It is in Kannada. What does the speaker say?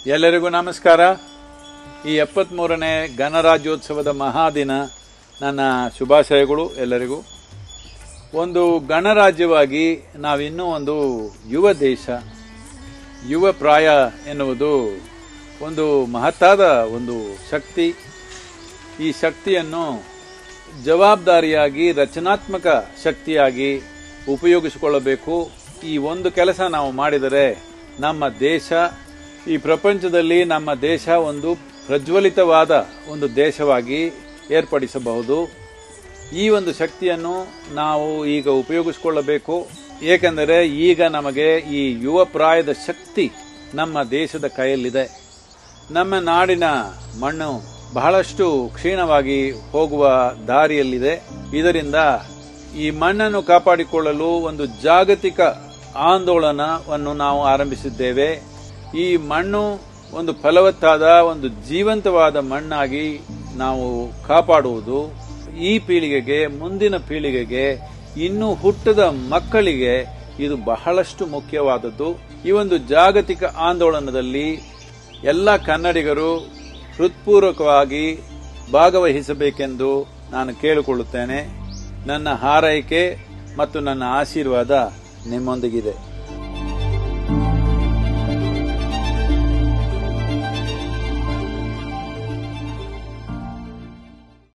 ಎಲ್ಲರಿಗೂ ನಮಸ್ಕಾರ ಈ ಎಪ್ಪತ್ಮೂರನೇ ಗಣರಾಜ್ಯೋತ್ಸವದ ಮಹಾದಿನ ನನ್ನ ಶುಭಾಶಯಗಳು ಎಲ್ಲರಿಗೂ ಒಂದು ಗಣರಾಜ್ಯವಾಗಿ ನಾವಿನ್ನೂ ಒಂದು ಯುವ ದೇಶ ಯುವ ಪ್ರಾಯ ಎನ್ನುವುದು ಒಂದು ಮಹತ್ತಾದ ಒಂದು ಶಕ್ತಿ ಈ ಶಕ್ತಿಯನ್ನು ಜವಾಬ್ದಾರಿಯಾಗಿ ರಚನಾತ್ಮಕ ಶಕ್ತಿಯಾಗಿ ಉಪಯೋಗಿಸಿಕೊಳ್ಳಬೇಕು ಈ ಒಂದು ಕೆಲಸ ನಾವು ಮಾಡಿದರೆ ನಮ್ಮ ದೇಶ ಈ ಪ್ರಪಂಚದಲ್ಲಿ ನಮ್ಮ ದೇಶ ಒಂದು ಪ್ರಜ್ವಲಿತವಾದ ಒಂದು ದೇಶವಾಗಿ ಏರ್ಪಡಿಸಬಹುದು ಈ ಒಂದು ಶಕ್ತಿಯನ್ನು ನಾವು ಈಗ ಉಪಯೋಗಿಸಿಕೊಳ್ಳಬೇಕು ಏಕೆಂದರೆ ಈಗ ನಮಗೆ ಈ ಯುವ ಪ್ರಾಯದ ಶಕ್ತಿ ನಮ್ಮ ದೇಶದ ಕೈಯಲ್ಲಿದೆ ನಮ್ಮ ನಾಡಿನ ಮಣ್ಣು ಬಹಳಷ್ಟು ಕ್ಷೀಣವಾಗಿ ಹೋಗುವ ದಾರಿಯಲ್ಲಿದೆ ಇದರಿಂದ ಈ ಮಣ್ಣನ್ನು ಕಾಪಾಡಿಕೊಳ್ಳಲು ಒಂದು ಜಾಗತಿಕ ಆಂದೋಲನವನ್ನು ನಾವು ಆರಂಭಿಸಿದ್ದೇವೆ ಈ ಮಣ್ಣು ಒಂದು ಫಲವತ್ತಾದ ಒಂದು ಜೀವಂತವಾದ ಮಣ್ಣಾಗಿ ನಾವು ಕಾಪಾಡುವುದು ಈ ಪೀಳಿಗೆಗೆ ಮುಂದಿನ ಪೀಳಿಗೆಗೆ ಇನ್ನು ಹುಟ್ಟದ ಮಕ್ಕಳಿಗೆ ಇದು ಬಹಳಷ್ಟು ಮುಖ್ಯವಾದದ್ದು ಈ ಒಂದು ಜಾಗತಿಕ ಆಂದೋಲನದಲ್ಲಿ ಎಲ್ಲ ಕನ್ನಡಿಗರು ಹೃತ್ಪೂರ್ವಕವಾಗಿ ಭಾಗವಹಿಸಬೇಕೆಂದು ನಾನು ಕೇಳಿಕೊಳ್ಳುತ್ತೇನೆ ನನ್ನ ಹಾರೈಕೆ ಮತ್ತು ನನ್ನ ಆಶೀರ್ವಾದ ನಿಮ್ಮೊಂದಿಗಿದೆ